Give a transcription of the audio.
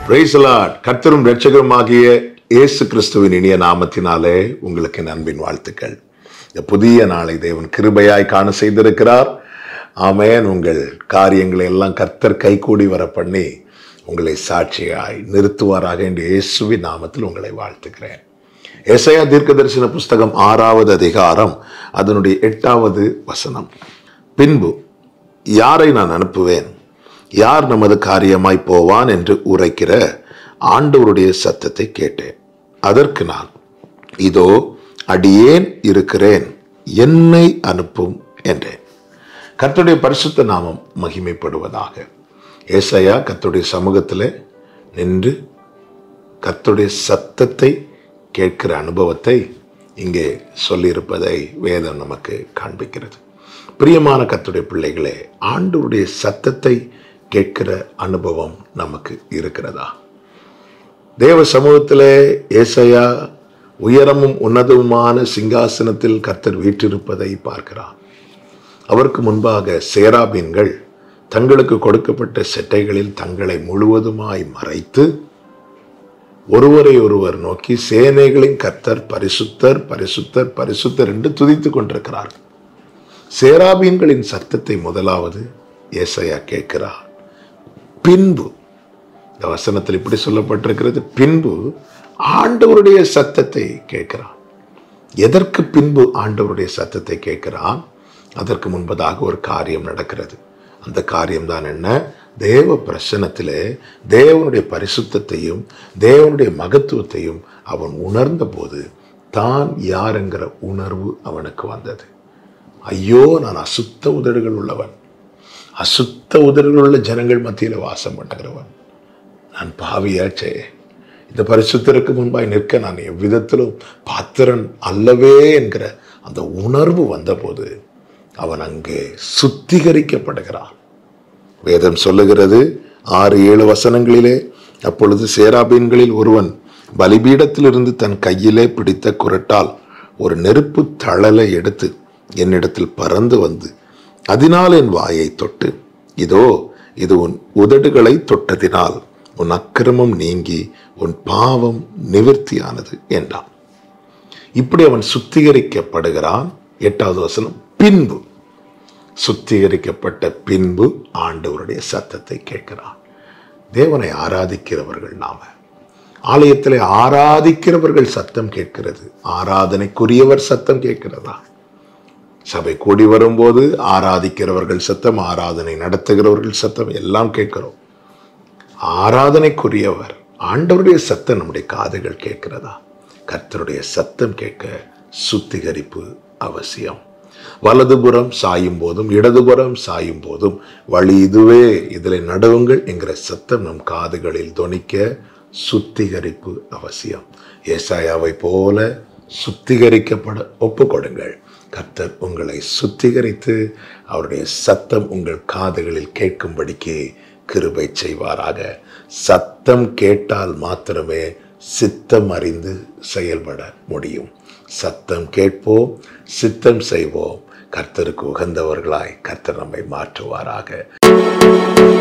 price Lord கர்த்தரும் இரட்சகருமாகிய இயேசு கிறிஸ்துவின் இனிய நாமத்தினாலே உங்களுக்கு என் அன்பின் வாழ்த்துக்கள் இந்த புதிய நாளை தேவன் கிருபையாய் காண செய்திருக்கிறார் ஆமென் உங்கள் காரியங்களை எல்லாம் கர்த்தர் கைகூடி வர பண்ணி உங்களை சாட்சியாய் நிறுத்துவாராக என்று இயேசுவின் நாமத்தில் உங்களை வாழ்த்துக்கிறேன் ஏசாயா தீர்க்கதரிசன புஸ்தகம் ஆறாவது அதிகாரம் அதனுடைய எட்டாவது வசனம் பின்பு யாரை நான் அனுப்புவேன் யார் நமது காரியமாய் போவான் என்று உரைக்கிற ஆண்டவருடைய சத்தத்தை கேட்டேன் அதற்கு நான் இதோ அடியேன் இருக்கிறேன் என்னை அனுப்பும் என்றேன் கர்த்தருடைய பரிசுத்த நாமம் மகிமைப்படுவதாக ஏசாயா கர்த்தருடைய சமூகத்தில் நின்று கர்த்தருடைய சத்தத்தை கேட்கிற அனுபவத்தை இங்கே சொல்லியிருப்பதை வேதம் நமக்கு காண்பிக்கிறது பிரியமான கர்த்தருடைய பிள்ளைகளே ஆண்டவருடைய சத்தத்தை கேட்கிற அனுபவம் நமக்கு இருக்கிறதா தேவ சமூகத்திலே ஏசையா உயரமும் உன்னதமுமான சிங்காசனத்தில் கர்த்தர் வீற்றிருப்பதை பார்க்கிறார் அவருக்கு முன்பாக சேராபீன்கள் தங்களுக்கு கொடுக்கப்பட்ட செட்டைகளில் தங்களை முழுவதுமாய் மறைத்து ஒருவரை ஒருவர் நோக்கி சேனைகளின் கர்த்தர் பரிசுத்தர் பரிசுத்தர் பரிசுத்தர் என்று துதித்துக் கொண்டிருக்கிறார்கள் சேராபீன்களின் சத்தத்தை முதலாவது ஏசையா கேட்கிறார் பின்பு இந்த வசனத்தில் இப்படி சொல்லப்பட்டிருக்கிறது பின்பு ஆண்டவருடைய சத்தத்தை கேட்கிறான் எதற்கு பின்பு ஆண்டவருடைய சத்தத்தை கேட்கிறான் அதற்கு முன்பதாக ஒரு காரியம் நடக்கிறது அந்த காரியம்தான் என்ன தேவ பிரசனத்திலே தேவனுடைய பரிசுத்தத்தையும் தேவனுடைய மகத்துவத்தையும் அவன் உணர்ந்த போது தான் யார் என்கிற உணர்வு அவனுக்கு வந்தது ஐயோ நான் அசுத்த உதடுகள் உள்ளவன் அசுத்த உதடுகள் உள்ள ஜனங்கள் மத்தியில் வாசம் பண்ணுகிறவன் நான் பாவியாச்சே இந்த பரிசுத்தருக்கு முன்பாய் நிற்க நான் எவ்விதத்திலும் பாத்திரன் அல்லவே என்கிற அந்த உணர்வு வந்தபோது அவன் அங்கே சுத்திகரிக்கப்படுகிறான் வேதம் சொல்லுகிறது ஆறு ஏழு வசனங்களிலே அப்பொழுது சேராபீன்களில் ஒருவன் பலிபீடத்திலிருந்து தன் கையிலே பிடித்த குரட்டால் ஒரு நெருப்பு தழலை எடுத்து என்னிடத்தில் பறந்து வந்து அதனால் என் வாயை தொட்டு இதோ இது உன் உதடுகளை தொட்டதினால் உன் அக்கிரமம் நீங்கி உன் பாவம் நிவர்த்தியானது என்றான் இப்படி அவன் சுத்திகரிக்கப்படுகிறான் எட்டாவது வசனம் பின்பு சுத்திகரிக்கப்பட்ட பின்பு ஆண்டவருடைய சத்தத்தை கேட்கிறான் தேவனை ஆராதிக்கிறவர்கள் நாம ஆலயத்தில் ஆராதிக்கிறவர்கள் சத்தம் கேட்கிறது ஆராதனைக்குரியவர் சத்தம் கேட்கிறதா சபை கூடி வரும்போது ஆராதிக்கிறவர்கள் சத்தம் ஆராதனை நடத்துகிறவர்கள் சத்தம் எல்லாம் கேட்கிறோம் ஆராதனைக்குரியவர் ஆண்டவருடைய சத்தம் நம்முடைய காதுகள் கேட்கிறதா கர்த்தருடைய சத்தம் கேட்க சுத்திகரிப்பு அவசியம் வலதுபுறம் சாயும் போதும் இடதுபுறம் சாயும் போதும் வழி இதுவே இதில் நடுவுங்கள் என்கிற சத்தம் நம் காதுகளில் தொனிக்க சுத்திகரிப்பு அவசியம் ஏசாயாவை போல சுத்திகரிக்கப்பட ஒப்புக்கொடுங்கள் கர்த்தர் உங்களை சுத்திகரித்து அவருடைய சத்தம் உங்கள் காதுகளில் கேட்கும்படிக்கு கிருபை செய்வாராக சத்தம் கேட்டால் மாத்திரமே சித்தம் அறிந்து செயல்பட முடியும் சத்தம் கேட்போம் சித்தம் செய்வோம் கர்த்தருக்கு உகந்தவர்களாய் கர்த்தர் நம்மை மாற்றுவாராக